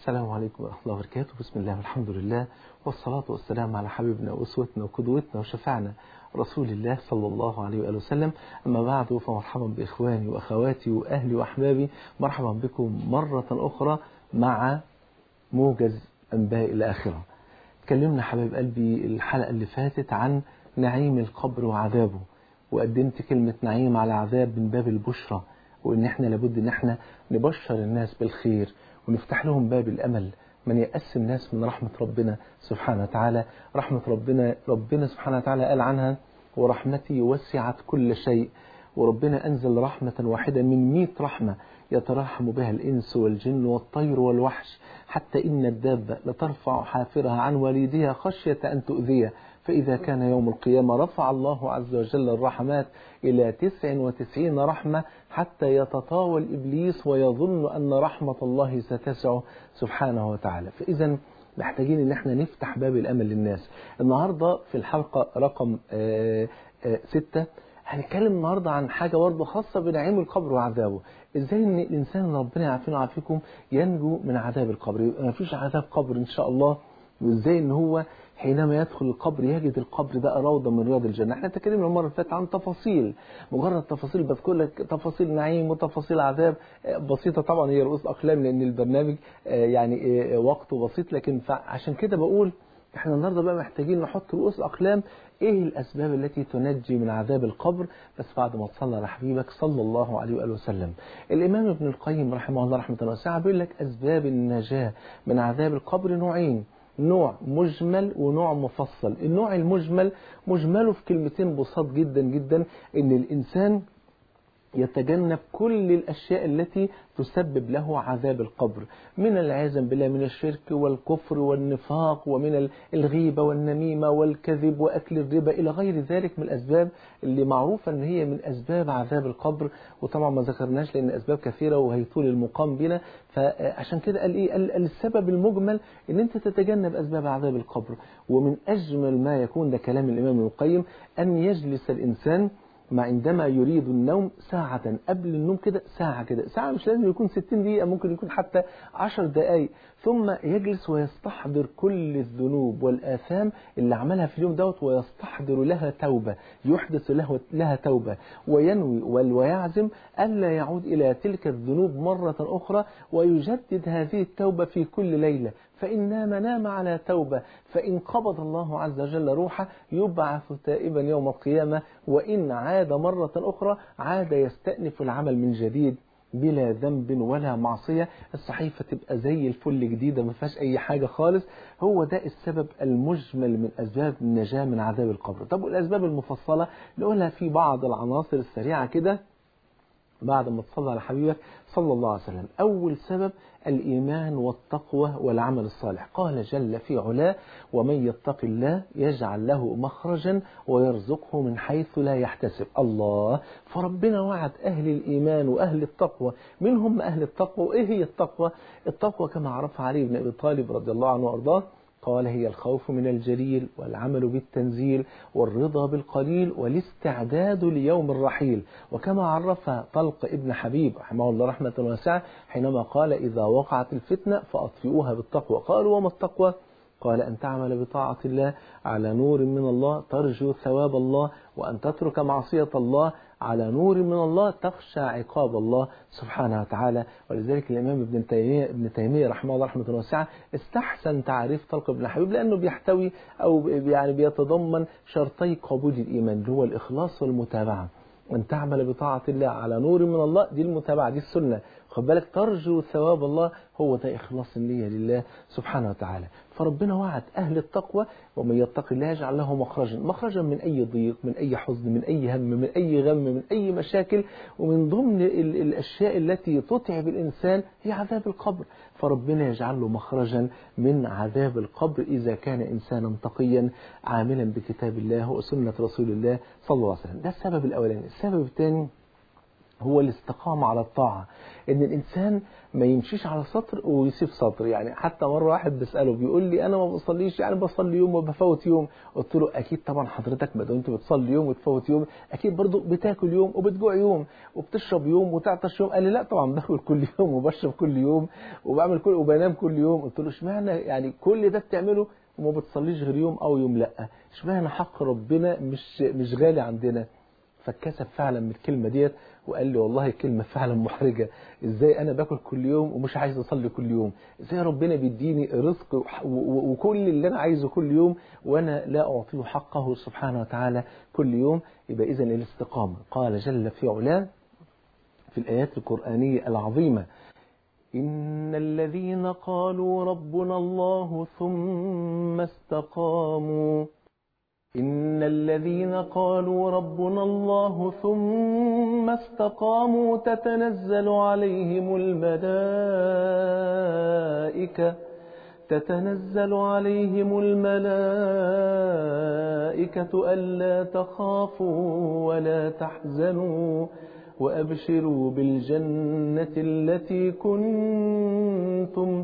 السلام عليكم ورحمة الله وبركاته بسم الله والحمد لله والصلاة والسلام على حبيبنا وأسوتنا وقدوتنا وشفعنا رسول الله صلى الله عليه وآله وسلم أما بعد فمرحبا بإخواني وأخواتي وأهلي وأحبابي مرحبا بكم مرة أخرى مع موجز أنباء الآخرة تكلمنا حبيب قلبي الحلقة اللي فاتت عن نعيم القبر وعذابه وقدمت كلمة نعيم على عذاب من باب البشرى وإن إحنا لابد إن إحنا نبشر الناس بالخير ونفتح لهم باب الأمل من يأس الناس من رحمة ربنا سبحانه وتعالى رحمة ربنا ربنا سبحانه وتعالى قال عنها ورحمتي وسعت كل شيء وربنا أنزل رحمة واحدة من مئة رحمة يتراحم بها الإنس والجن والطير والوحش حتى إن الدابة لترفع حافرها عن والدها خشية أن تؤذيه فإذا كان يوم القيامة رفع الله عز وجل الرحمات إلى تسع وتسعين رحمة حتى يتطاول إبليس ويظن أن رحمة الله ستسعه سبحانه وتعالى فإذا محتاجين ان احنا نفتح باب الامل للناس النهاردة في الحلقة رقم آآ آآ ستة هنتكلم النهاردة عن حاجة برضه خاصة بنعيم القبر وعذابه ازاي ان الانسان ربنا يعافينا ويعافيكم ينجو من عذاب القبر يبقى ما فيش عذاب قبر ان شاء الله وازاي ان هو حينما يدخل القبر يجد القبر ده روضة من رياض الجنة احنا تكلمنا المرة اللي فاتت عن تفاصيل مجرد تفاصيل بذكر لك تفاصيل نعيم وتفاصيل عذاب بسيطة طبعا هي رؤوس أقلام لأن البرنامج يعني وقته بسيط لكن عشان كده بقول احنا النهارده بقى محتاجين نحط رؤوس اقلام ايه الاسباب التي تنجي من عذاب القبر بس بعد ما تصلى على حبيبك صلى الله عليه واله وسلم الامام ابن القيم رحمه الله رحمه واسعه بيقول لك اسباب النجاه من عذاب القبر نوعين نوع مجمل ونوع مفصل النوع المجمل مجمله في كلمتين بساط جدا جدا ان الانسان يتجنب كل الأشياء التي تسبب له عذاب القبر من العياذ بالله من الشرك والكفر والنفاق ومن الغيبة والنميمة والكذب وأكل الربا إلى غير ذلك من الأسباب اللي معروفة أن هي من أسباب عذاب القبر وطبعا ما ذكرناش لأن أسباب كثيرة وهيطول المقام بنا فعشان كده قال إيه قال السبب المجمل أن أنت تتجنب أسباب عذاب القبر ومن أجمل ما يكون ده كلام الإمام ابن القيم أن يجلس الإنسان ما عندما يريد النوم ساعة قبل النوم كده ساعة كده ساعة مش لازم يكون 60 دقيقة ممكن يكون حتى 10 دقايق ثم يجلس ويستحضر كل الذنوب والآثام اللي عملها في اليوم دوت ويستحضر لها توبة يحدث له لها توبة وينوي ويعزم ألا يعود إلى تلك الذنوب مرة أخرى ويجدد هذه التوبة في كل ليلة فإن نام نام على توبة فإن قبض الله عز وجل روحه يبعث تائبا يوم القيامة وإن عاد مرة أخرى عاد يستأنف العمل من جديد بلا ذنب ولا معصية الصحيفة تبقى زي الفل جديدة ما فيهاش أي حاجة خالص هو ده السبب المجمل من أسباب النجاة من عذاب القبر طب والأسباب المفصلة نقولها في بعض العناصر السريعة كده بعد ما تصلى على حبيبك صلى الله عليه وسلم أول سبب الإيمان والتقوى والعمل الصالح قال جل في علاه ومن يتق الله يجعل له مخرجا ويرزقه من حيث لا يحتسب الله فربنا وعد أهل الإيمان وأهل التقوى من هم أهل التقوى وإيه هي التقوى التقوى كما عرفها علي بن أبي طالب رضي الله عنه وأرضاه قال هي الخوف من الجليل والعمل بالتنزيل والرضا بالقليل والاستعداد ليوم الرحيل وكما عرف طلق ابن حبيب رحمه الله رحمة واسعة حينما قال إذا وقعت الفتنة فأطفئوها بالتقوى قالوا وما التقوى قال أن تعمل بطاعة الله على نور من الله ترجو ثواب الله وأن تترك معصية الله على نور من الله تخشى عقاب الله سبحانه وتعالى ولذلك الإمام ابن تيمية, ابن تيمية رحمه الله رحمة واسعة استحسن تعريف طلق ابن حبيب لأنه بيحتوي أو يعني بيتضمن شرطي قبول الإيمان اللي هو الإخلاص والمتابعة أن تعمل بطاعة الله على نور من الله دي المتابعة دي السنة خد بالك ترجو ثواب الله هو ده إخلاص النية لله سبحانه وتعالى فربنا وعد أهل التقوى ومن يتق الله يجعل له مخرجا مخرجا من أي ضيق من أي حزن من أي هم من أي غم من أي مشاكل ومن ضمن الأشياء التي تتعب الإنسان هي عذاب القبر فربنا يجعل له مخرجا من عذاب القبر إذا كان إنسانا تقيا عاملا بكتاب الله وسنة رسول الله صلى الله عليه وسلم ده السبب الأولاني السبب الثاني هو الاستقامة على الطاعة ان الانسان ما يمشيش على سطر ويسيب سطر يعني حتى مرة واحد بيسأله بيقول لي انا ما بصليش يعني بصلي يوم وبفوت يوم قلت له اكيد طبعا حضرتك ما دام انت بتصلي يوم وتفوت يوم اكيد برضو بتاكل يوم وبتجوع يوم وبتشرب يوم وتعطش يوم قال لي لا طبعا باكل كل يوم وبشرب كل يوم وبعمل كل وبنام كل يوم قلت له اشمعنى يعني كل ده بتعمله وما بتصليش غير يوم او يوم لا اشمعنى حق ربنا مش مش غالي عندنا فاتكسف فعلا من الكلمة ديت وقال لي والله كلمة فعلا محرجة ازاي انا باكل كل يوم ومش عايز اصلي كل يوم ازاي ربنا بيديني رزق وح- و- و- وكل اللي انا عايزه كل يوم وانا لا اعطيه حقه سبحانه وتعالى كل يوم يبقى اذا الاستقامة قال جل في علاه في الآيات القرآنية العظيمة إن الذين قالوا ربنا الله ثم استقاموا إن الذين قالوا ربنا الله ثم استقاموا تتنزل عليهم الملائكة تتنزل عليهم الملائكة ألا تخافوا ولا تحزنوا وأبشروا بالجنة التي كنتم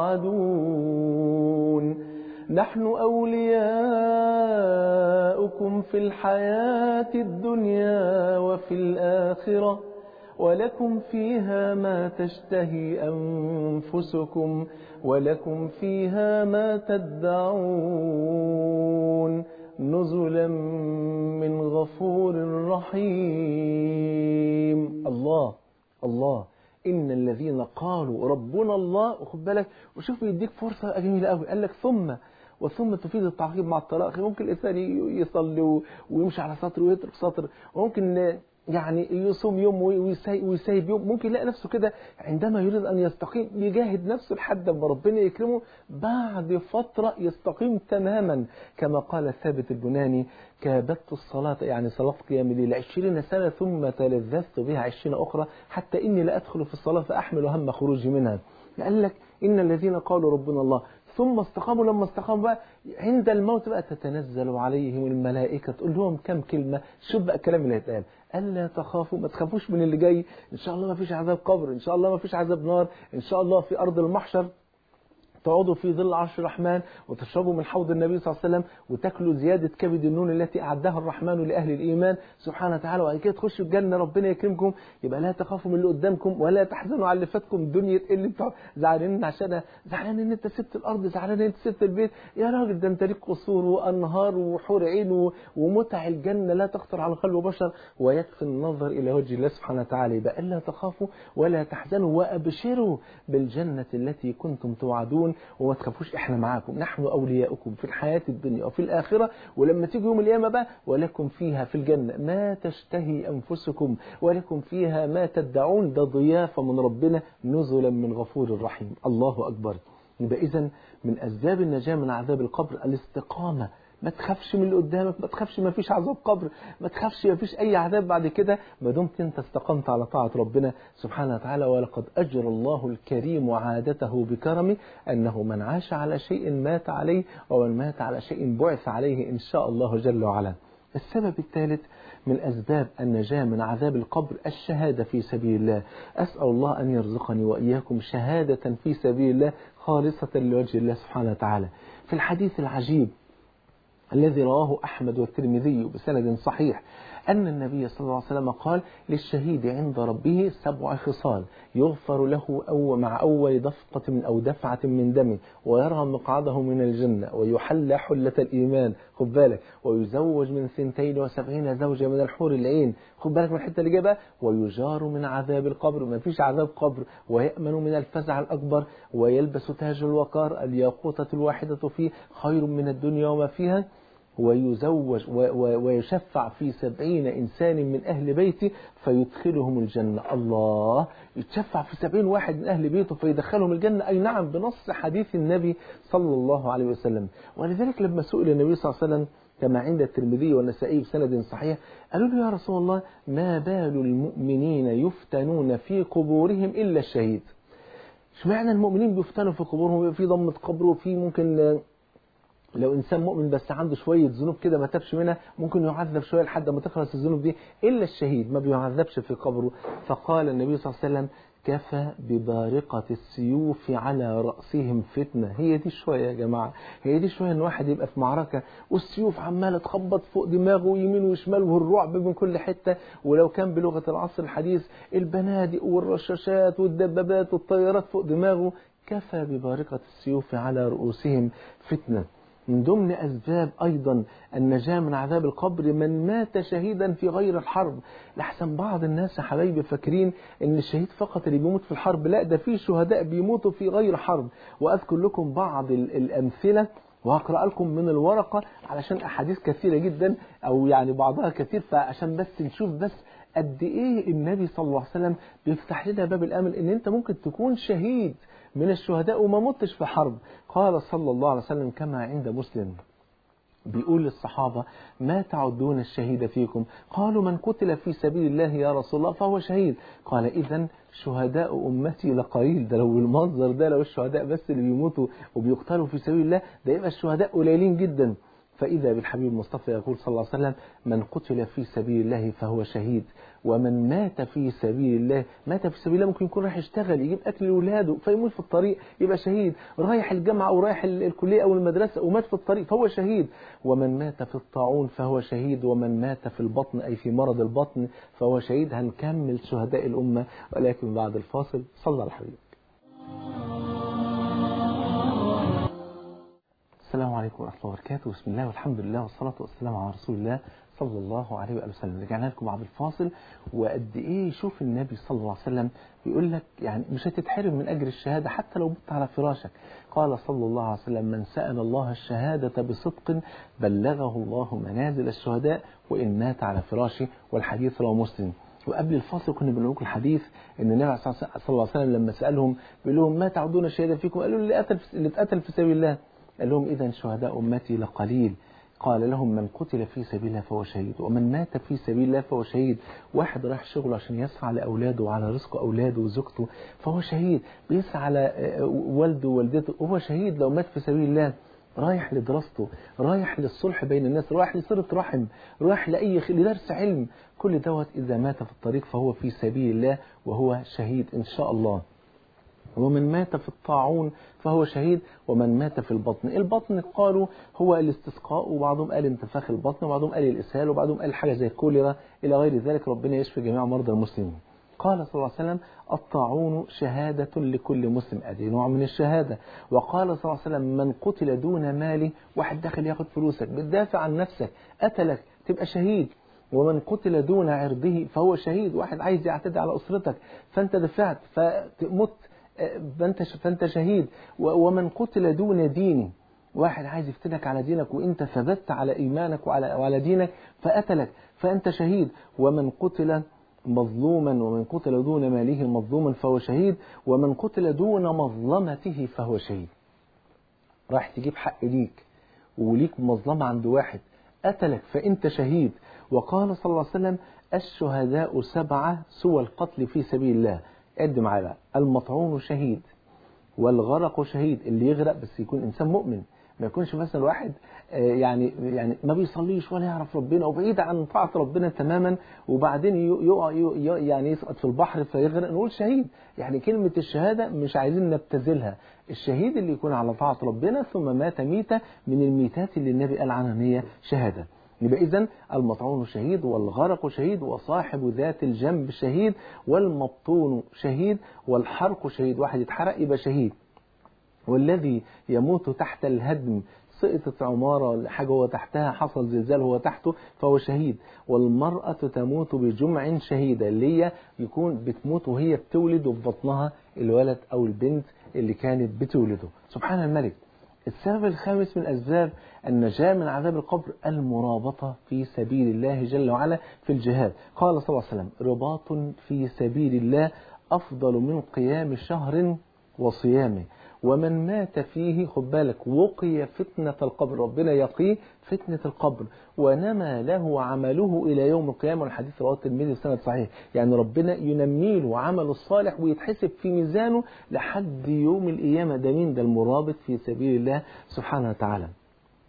توعدون نحن أولياؤكم في الحياة الدنيا وفي الآخرة ولكم فيها ما تشتهي أنفسكم ولكم فيها ما تدعون نزلا من غفور رحيم الله الله إن الذين قالوا ربنا الله وخد بالك وشوف يديك فرصة جميلة قوي قال لك ثم وثم تفيد التعقيب مع الطلاق ممكن الإنسان يصلي ويمشي على سطر ويترك سطر وممكن يعني يصوم يوم ويسيب يوم ممكن يلاقي نفسه كده عندما يريد أن يستقيم يجاهد نفسه لحد ما ربنا يكرمه بعد فترة يستقيم تماما كما قال ثابت البناني كابدت الصلاة يعني صلاة قيام الليل عشرين سنة ثم تلذذت بها عشرين أخرى حتى إني لا أدخل في الصلاة فأحمل هم خروجي منها قال لك إن الذين قالوا ربنا الله ثم استقاموا لما استقاموا بقى عند الموت بقى تتنزل عليهم الملائكة تقول لهم كم كلمة شوف بقى الكلام اللي هيتقال ألا تخافوا ما تخافوش من اللي جاي إن شاء الله ما فيش عذاب قبر إن شاء الله ما فيش عذاب نار إن شاء الله في أرض المحشر تقعدوا في ظل عرش الرحمن وتشربوا من حوض النبي صلى الله عليه وسلم وتاكلوا زيادة كبد النون التي أعدها الرحمن لأهل الإيمان سبحانه وتعالى وبعد كده تخشوا الجنة ربنا يكرمكم يبقى لا تخافوا من اللي قدامكم ولا تحزنوا على اللي فاتكم دنيا اللي انتوا زعلانين عشانها زعلان ان انت سبت الارض زعلان ان انت سبت البيت يا راجل ده انت ليك قصور وانهار وحور عين ومتع الجنة لا تخطر على قلب بشر ويكفي النظر الى وجه الله سبحانه وتعالى يبقى الا تخافوا ولا تحزنوا وابشروا بالجنة التي كنتم توعدون وما تخافوش احنا معاكم نحن اولياؤكم في الحياة الدنيا وفي الاخرة ولما تيجي يوم القيامة بقى ولكم فيها في الجنة ما تشتهي انفسكم ولكم فيها ما تدعون ده ضيافة من ربنا نزلا من غفور رحيم الله اكبر يبقى اذا من اسباب النجاة من عذاب القبر الاستقامة ما تخافش من اللي قدامك ما تخافش ما فيش عذاب قبر ما تخافش ما فيش اي عذاب بعد كده ما دمت انت استقمت على طاعة ربنا سبحانه وتعالى ولقد اجر الله الكريم عادته بكرمه انه من عاش على شيء مات عليه ومن مات على شيء بعث عليه ان شاء الله جل وعلا السبب الثالث من أسباب النجاة من عذاب القبر الشهادة في سبيل الله أسأل الله أن يرزقني وإياكم شهادة في سبيل الله خالصة لوجه الله سبحانه وتعالى في الحديث العجيب الذي رواه أحمد والترمذي بسند صحيح أن النبي صلى الله عليه وسلم قال للشهيد عند ربه سبع خصال يغفر له أو مع أول دفقة من أو دفعة من دمه ويرى مقعده من الجنة ويحل حلة الإيمان خد بالك ويزوج من ثنتين وسبعين زوجة من الحور العين خد بالك من الحتة اللي جابها ويجار من عذاب القبر ما فيش عذاب قبر ويأمن من الفزع الأكبر ويلبس تاج الوقار الياقوتة الواحدة فيه خير من الدنيا وما فيها ويزوج ويشفع في سبعين إنسان من أهل بيته فيدخلهم الجنة الله يتشفع في سبعين واحد من أهل بيته فيدخلهم الجنة أي نعم بنص حديث النبي صلى الله عليه وسلم ولذلك لما سئل النبي صلى الله عليه وسلم كما عند الترمذي والنسائي بسند صحيح قالوا له يا رسول الله ما بال المؤمنين يفتنون في قبورهم إلا الشهيد اشمعنى المؤمنين بيفتنوا في قبورهم في ضمة قبر وفي ممكن لو انسان مؤمن بس عنده شويه ذنوب كده ما تابش منها ممكن يعذب شويه لحد ما تخلص الذنوب دي الا الشهيد ما بيعذبش في قبره فقال النبي صلى الله عليه وسلم كفى ببارقة السيوف على رأسهم فتنة هي دي شوية يا جماعة هي دي شوية ان واحد يبقى في معركة والسيوف عمالة تخبط فوق دماغه يمين وشمال والرعب من كل حتة ولو كان بلغة العصر الحديث البنادق والرشاشات والدبابات والطيارات فوق دماغه كفى ببارقة السيوف على رؤوسهم فتنة من ضمن أسباب أيضا النجاة من عذاب القبر من مات شهيدا في غير الحرب لحسن بعض الناس يا حبايبي فاكرين ان الشهيد فقط اللي بيموت في الحرب لا ده في شهداء بيموتوا في غير حرب وأذكر لكم بعض الأمثلة وهقرأ لكم من الورقة علشان أحاديث كثيرة جدا أو يعني بعضها كثير فعشان بس نشوف بس قد إيه النبي صلى الله عليه وسلم بيفتح لنا باب الأمل إن أنت ممكن تكون شهيد من الشهداء وما متش في حرب قال صلى الله عليه وسلم كما عند مسلم بيقول للصحابة ما تعدون الشهيد فيكم قالوا من قتل في سبيل الله يا رسول الله فهو شهيد قال إذا شهداء أمتي لقليل ده لو المنظر ده لو الشهداء بس اللي بيموتوا وبيقتلوا في سبيل الله ده يبقى الشهداء قليلين جدا فإذا بالحبيب المصطفى يقول صلى الله عليه وسلم من قتل في سبيل الله فهو شهيد ومن مات في سبيل الله مات في سبيل الله ممكن يكون رايح يشتغل يجيب أكل لأولاده فيموت في الطريق يبقى شهيد رايح الجامعة أو رايح الكلية أو المدرسة ومات في الطريق فهو شهيد ومن مات في الطاعون فهو شهيد ومن مات في البطن أي في مرض البطن فهو شهيد هنكمل شهداء الأمة ولكن بعد الفاصل صلى على الحبيب السلام عليكم ورحمة الله وبركاته بسم الله والحمد لله والصلاة والسلام على رسول الله صلى الله عليه وآله وسلم رجعنا لكم بعد الفاصل وقد إيه شوف النبي صلى الله عليه وسلم بيقول لك يعني مش هتتحرم من أجر الشهادة حتى لو مت على فراشك قال صلى الله عليه وسلم من سأل الله الشهادة بصدق بلغه الله منازل الشهداء وإن مات على فراشه والحديث رواه مسلم وقبل الفاصل كنا بنقول لكم الحديث ان النبي صلى الله عليه وسلم لما سالهم بيقول لهم ما تعدون الشهاده فيكم قالوا اللي قتل اللي اتقتل في سبيل الله قال لهم إذا شهداء أمتي لقليل قال لهم من قتل في سبيل الله فهو شهيد ومن مات في سبيل الله فهو شهيد واحد راح شغله عشان يسعى لأولاده وعلى رزق أولاده وزوجته فهو شهيد بيسعى على والده ووالدته وهو شهيد لو مات في سبيل الله رايح لدراسته رايح للصلح بين الناس رايح لصلة رحم رايح لأي خ... لدرس علم كل دوت إذا مات في الطريق فهو في سبيل الله وهو شهيد إن شاء الله ومن مات في الطاعون فهو شهيد ومن مات في البطن البطن قالوا هو الاستسقاء وبعضهم قال انتفاخ البطن وبعضهم قال الإسهال وبعضهم قال حاجة زي الكوليرا إلى غير ذلك ربنا يشفي جميع مرضى المسلمين قال صلى الله عليه وسلم الطاعون شهادة لكل مسلم أدي نوع من الشهادة وقال صلى الله عليه وسلم من قتل دون مالي واحد داخل ياخد فلوسك بتدافع عن نفسك قتلك تبقى شهيد ومن قتل دون عرضه فهو شهيد واحد عايز يعتدي على أسرتك فأنت دفعت فمت فأنت فأنت شهيد ومن قتل دون ديني واحد عايز يفتنك على دينك وانت ثبت على ايمانك وعلى وعلى دينك فقتلك فانت شهيد ومن قتل مظلوما ومن قتل دون ماله مظلوما فهو شهيد ومن قتل دون مظلمته فهو شهيد راح تجيب حق ليك وليك مظلمة عند واحد قتلك فانت شهيد وقال صلى الله عليه وسلم الشهداء سبعة سوى القتل في سبيل الله قد معايا بقى المطعون شهيد والغرق شهيد اللي يغرق بس يكون انسان مؤمن ما يكونش مثلا واحد يعني يعني ما بيصليش ولا يعرف ربنا وبعيد عن طاعة ربنا تماما وبعدين يقع يعني يسقط في البحر فيغرق نقول شهيد يعني كلمة الشهادة مش عايزين نبتذلها الشهيد اللي يكون على طاعة ربنا ثم مات ميتة من الميتات اللي النبي قال عنها ان هي شهادة يبقى إذن المطعون شهيد والغرق شهيد وصاحب ذات الجنب شهيد والمبطون شهيد والحرق شهيد واحد يتحرق يبقى شهيد والذي يموت تحت الهدم سقطت عمارة حاجة هو تحتها حصل زلزال هو تحته فهو شهيد والمرأة تموت بجمع شهيدة اللي هي يكون بتموت وهي بتولد وفي بطنها الولد أو البنت اللي كانت بتولده سبحان الملك السبب الخامس من أسباب النجاة من عذاب القبر المرابطة في سبيل الله جل وعلا في الجهاد قال صلى الله عليه وسلم رباط في سبيل الله أفضل من قيام شهر وصيامه ومن مات فيه خد بالك وقي فتنة القبر ربنا يقيه فتنة القبر ونمى له عمله إلى يوم القيامة والحديث رواه الترمذي بسند صحيح يعني ربنا ينمي له عمله الصالح ويتحسب في ميزانه لحد يوم القيامة ده مين ده المرابط في سبيل الله سبحانه وتعالى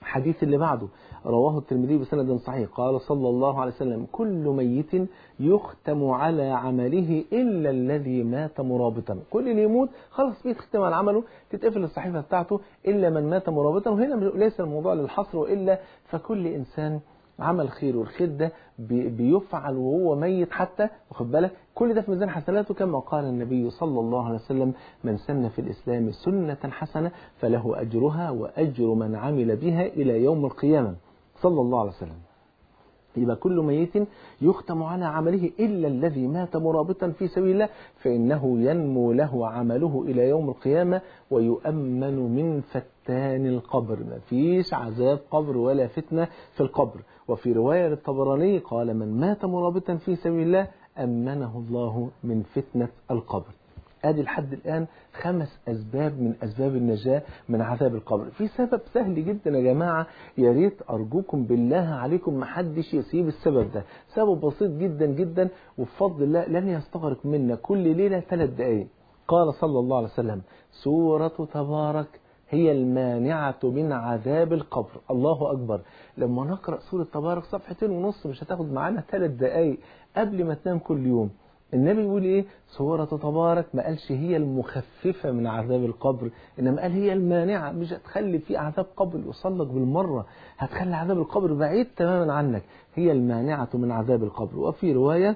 الحديث اللي بعده رواه الترمذي بسند صحيح قال صلى الله عليه وسلم كل ميت يختم على عمله إلا الذي مات مرابطا كل اللي يموت خلاص بيتختم على عمله تتقفل الصحيفة بتاعته إلا من مات مرابطا وهنا ليس الموضوع للحصر وإلا فكل إنسان عمل خير والخير ده بيفعل وهو ميت حتى واخد بالك كل ده في ميزان حسناته كما قال النبي صلى الله عليه وسلم من سن في الإسلام سنة حسنة فله أجرها وأجر من عمل بها إلى يوم القيامة صلى الله عليه وسلم يبقى كل ميت يختم على عمله إلا الذي مات مرابطا في سبيل الله فإنه ينمو له عمله إلى يوم القيامة ويؤمن من فتان القبر ما فيش عذاب قبر ولا فتنة في القبر وفي رواية للطبراني قال من مات مرابطا في سبيل الله أمنه الله من فتنة القبر ادي لحد الان خمس اسباب من اسباب النجاه من عذاب القبر في سبب سهل جدا يا جماعه يا ريت ارجوكم بالله عليكم ما حدش يسيب السبب ده سبب بسيط جدا جدا وبفضل الله لن يستغرق منا كل ليله ثلاث دقائق قال صلى الله عليه وسلم سوره تبارك هي المانعة من عذاب القبر الله أكبر لما نقرأ سورة تبارك صفحتين ونص مش هتاخد معانا ثلاث دقايق قبل ما تنام كل يوم النبي يقول ايه سورة تبارك ما قالش هي المخففة من عذاب القبر انما قال هي المانعة مش هتخلي في عذاب قبر يوصل لك بالمرة هتخلي عذاب القبر بعيد تماما عنك هي المانعة من عذاب القبر وفي رواية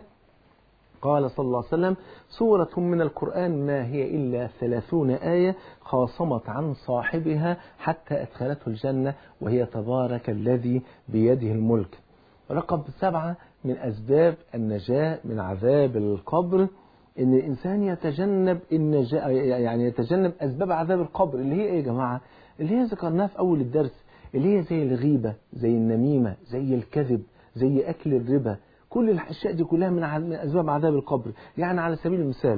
قال صلى الله عليه وسلم سورة من القرآن ما هي إلا ثلاثون آية خاصمت عن صاحبها حتى أدخلته الجنة وهي تبارك الذي بيده الملك رقم سبعة من أسباب النجاة من عذاب القبر إن الإنسان يتجنب النجاة يعني يتجنب أسباب عذاب القبر اللي هي إيه يا جماعة؟ اللي هي ذكرناها في أول الدرس اللي هي زي الغيبة زي النميمة زي الكذب زي أكل الربا كل الأشياء دي كلها من أسباب عذاب القبر يعني على سبيل المثال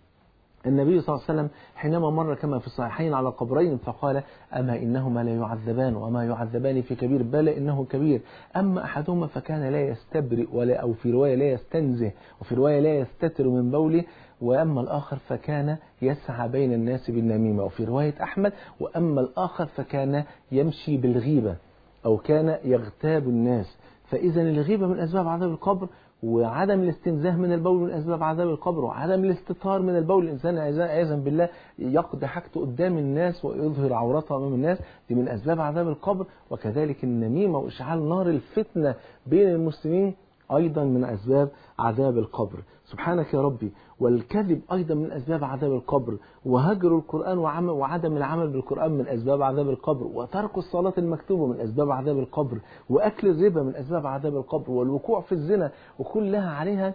النبي صلى الله عليه وسلم حينما مر كما في الصحيحين على قبرين فقال أما إنهما لا يعذبان وما يعذبان في كبير بل إنه كبير أما أحدهما فكان لا يستبرئ ولا أو في رواية لا يستنزه وفي رواية لا يستتر من بوله وأما الآخر فكان يسعى بين الناس بالنميمة وفي رواية أحمد وأما الآخر فكان يمشي بالغيبة أو كان يغتاب الناس فإذا الغيبة من أسباب عذاب القبر وعدم الاستنزاه من البول من أسباب عذاب القبر وعدم الاستطار من البول الإنسان عياذا بالله يقضي حاجته قدام الناس ويظهر عورته أمام الناس دي من أسباب عذاب القبر وكذلك النميمة وإشعال نار الفتنة بين المسلمين أيضا من أسباب عذاب القبر سبحانك يا ربي والكذب أيضا من أسباب عذاب القبر وهجر القرآن وعدم العمل بالقرآن من أسباب عذاب القبر وترك الصلاة المكتوبة من أسباب عذاب القبر وأكل الربا من أسباب عذاب القبر والوقوع في الزنا وكلها عليها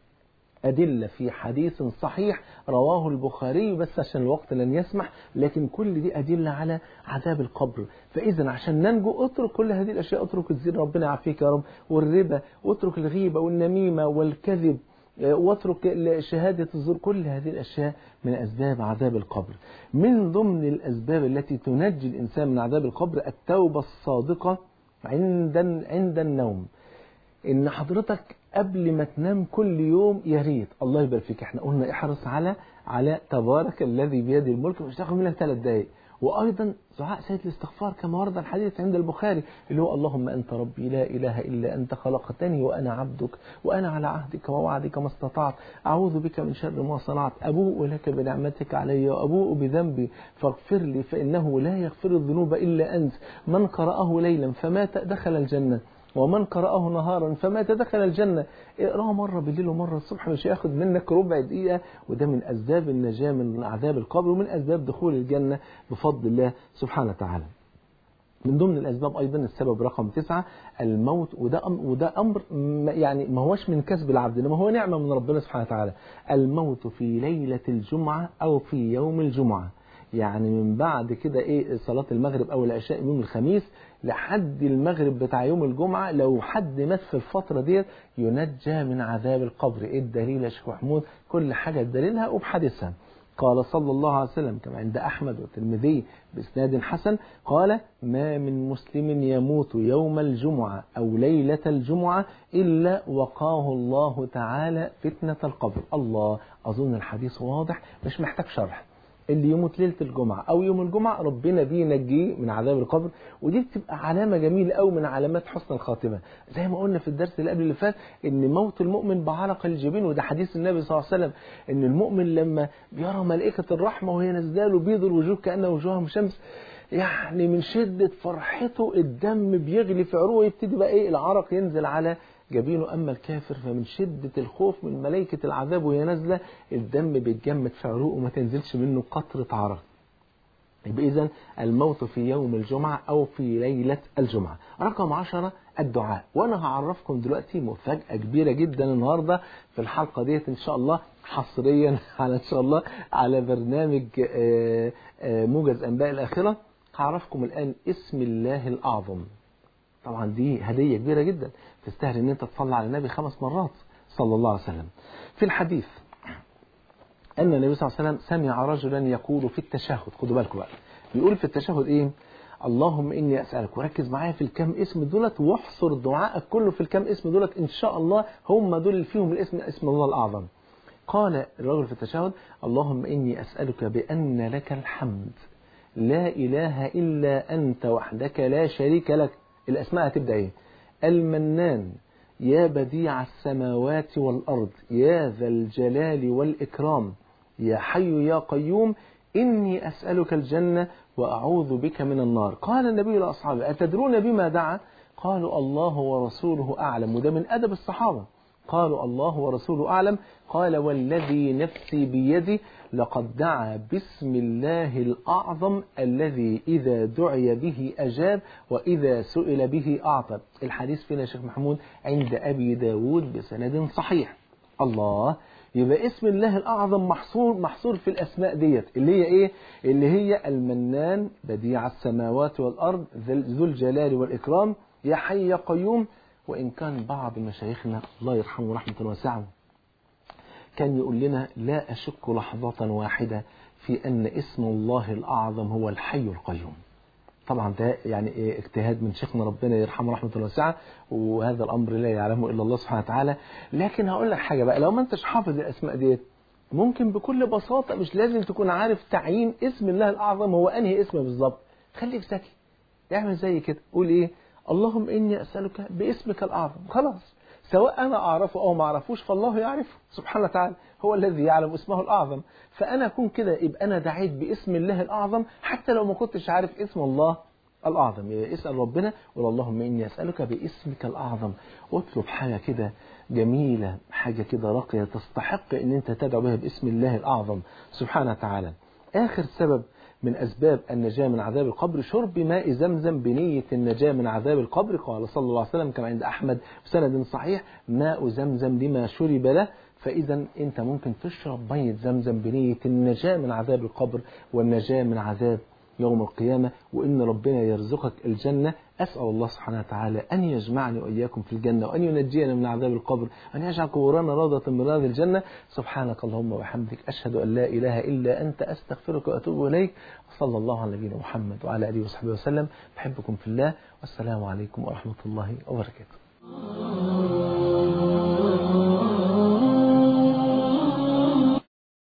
أدلة في حديث صحيح رواه البخاري بس عشان الوقت لن يسمح لكن كل دي أدلة على عذاب القبر فإذا عشان ننجو اترك كل هذه الأشياء اترك الزنا ربنا يعافيك يا رب والربا واترك الغيبة والنميمة والكذب واترك شهادة الزور كل هذه الأشياء من أسباب عذاب القبر من ضمن الأسباب التي تنجي الإنسان من عذاب القبر التوبة الصادقة عند عند النوم إن حضرتك قبل ما تنام كل يوم يا ريت الله يبارك فيك احنا قلنا احرص على على تبارك الذي بيده الملك مش تاخد منك ثلاث دقايق وايضا دعاء سيد الاستغفار كما ورد الحديث عند البخاري اللي هو اللهم انت ربي لا اله الا انت خلقتني وانا عبدك وانا على عهدك ووعدك ما استطعت اعوذ بك من شر ما صنعت ابوء لك بنعمتك علي وابوء بذنبي فاغفر لي فانه لا يغفر الذنوب الا انت من قراه ليلا فمات دخل الجنه ومن قرأه نهارا فمات دخل الجنة اقراه مرة بالليل ومرة الصبح مش هياخد منك ربع دقيقة وده من أسباب النجاة من عذاب القبر ومن أسباب دخول الجنة بفضل الله سبحانه وتعالى من ضمن الأسباب أيضا السبب رقم تسعة الموت وده أمر, وده أمر يعني ما هوش من كسب العبد إنما هو نعمة من ربنا سبحانه وتعالى الموت في ليلة الجمعة أو في يوم الجمعة يعني من بعد كده ايه صلاة المغرب او العشاء يوم الخميس لحد المغرب بتاع يوم الجمعة لو حد مات في الفترة ديت ينجى من عذاب القبر ايه الدليل يا شيخ محمود كل حاجة دليلها وبحديثها قال صلى الله عليه وسلم كما عند أحمد والترمذي بإسناد حسن قال ما من مسلم يموت يوم الجمعة أو ليلة الجمعة إلا وقاه الله تعالى فتنة القبر الله أظن الحديث واضح مش محتاج شرح اللي يموت ليله الجمعه او يوم الجمعه ربنا بينجيه من عذاب القبر ودي بتبقى علامه جميله قوي من علامات حسن الخاتمه زي ما قلنا في الدرس اللي قبل اللي فات ان موت المؤمن بعرق الجبين وده حديث النبي صلى الله عليه وسلم ان المؤمن لما بيرى ملائكه الرحمه وهي نازله له بيض الوجوه كان وجوههم شمس يعني من شدة فرحته الدم بيغلي في عروقه يبتدي بقى ايه العرق ينزل على جبينه أما الكافر فمن شدة الخوف من ملائكة العذاب وهي نازلة الدم بيتجمد في عروقه وما تنزلش منه قطرة عرق يبقى إذا الموت في يوم الجمعة أو في ليلة الجمعة رقم عشرة الدعاء وأنا هعرفكم دلوقتي مفاجأة كبيرة جدا النهاردة في الحلقة ديت إن شاء الله حصريا على إن شاء الله على برنامج موجز أنباء الآخرة هعرفكم الآن اسم الله الأعظم طبعا دي هدية كبيرة جدا تستاهل ان انت تصلي على النبي خمس مرات صلى الله عليه وسلم في الحديث ان النبي صلى الله عليه وسلم سمع رجلا يقول في التشهد خدوا بالكم بقى بيقول في التشهد ايه اللهم اني اسالك وركز معايا في الكام اسم دولت واحصر دعائك كله في الكام اسم دولت ان شاء الله هم دول اللي فيهم الاسم اسم الله الاعظم قال الرجل في التشهد اللهم اني اسالك بان لك الحمد لا اله الا انت وحدك لا شريك لك الاسماء هتبدا ايه المنان يا بديع السماوات والأرض يا ذا الجلال والإكرام يا حي يا قيوم إني أسألك الجنة وأعوذ بك من النار قال النبي لأصحابه أتدرون بما دعا قالوا الله ورسوله أعلم وده من أدب الصحابة قالوا الله ورسوله أعلم قال والذي نفسي بيدي لقد دعا باسم الله الأعظم الذي إذا دعي به أجاب وإذا سئل به أعطى الحديث فينا يا شيخ محمود عند أبي داود بسند صحيح الله يبقى اسم الله الأعظم محصور محصور في الأسماء ديت اللي هي إيه؟ اللي هي المنان بديع السماوات والأرض ذو الجلال والإكرام يا حي يا قيوم وإن كان بعض مشايخنا الله يرحمه رحمة واسعة كان يقول لنا لا أشك لحظة واحدة في أن اسم الله الأعظم هو الحي القيوم طبعا ده يعني إيه اجتهاد من شيخنا ربنا يرحمه رحمة واسعة وهذا الأمر لا يعلمه إلا الله سبحانه وتعالى لكن هقول لك حاجة بقى لو ما أنتش حافظ الأسماء ديت ممكن بكل بساطة مش لازم تكون عارف تعيين اسم الله الأعظم هو أنهي اسم بالظبط خليك ذكي اعمل زي كده قول إيه اللهم إني أسألك باسمك الأعظم خلاص سواء أنا أعرفه أو ما أعرفوش فالله يعرفه سبحانه وتعالى هو الذي يعلم اسمه الأعظم فأنا أكون كده يبقى أنا دعيت باسم الله الأعظم حتى لو ما كنتش عارف اسم الله الأعظم يعني اسأل ربنا وقول اللهم إني أسألك باسمك الأعظم واطلب حاجة كده جميلة حاجة كده راقية تستحق أن أنت تدعو بها باسم الله الأعظم سبحانه وتعالى آخر سبب من أسباب النجاة من عذاب القبر شرب ماء زمزم بنية النجاة من عذاب القبر قال صلى الله عليه وسلم كما عند أحمد بسند صحيح ماء زمزم لما شرب له فإذا أنت ممكن تشرب مية زمزم بنية النجاة من عذاب القبر والنجاة من عذاب يوم القيامة وإن ربنا يرزقك الجنة أسأل الله سبحانه وتعالى أن يجمعني وإياكم في الجنة وأن ينجينا من عذاب القبر وأن يجعل قبورنا روضة من رياض الجنة سبحانك اللهم وبحمدك أشهد أن لا إله إلا أنت أستغفرك وأتوب إليك وصلى الله على نبينا محمد وعلى آله وصحبه وسلم بحبكم في الله والسلام عليكم ورحمة الله وبركاته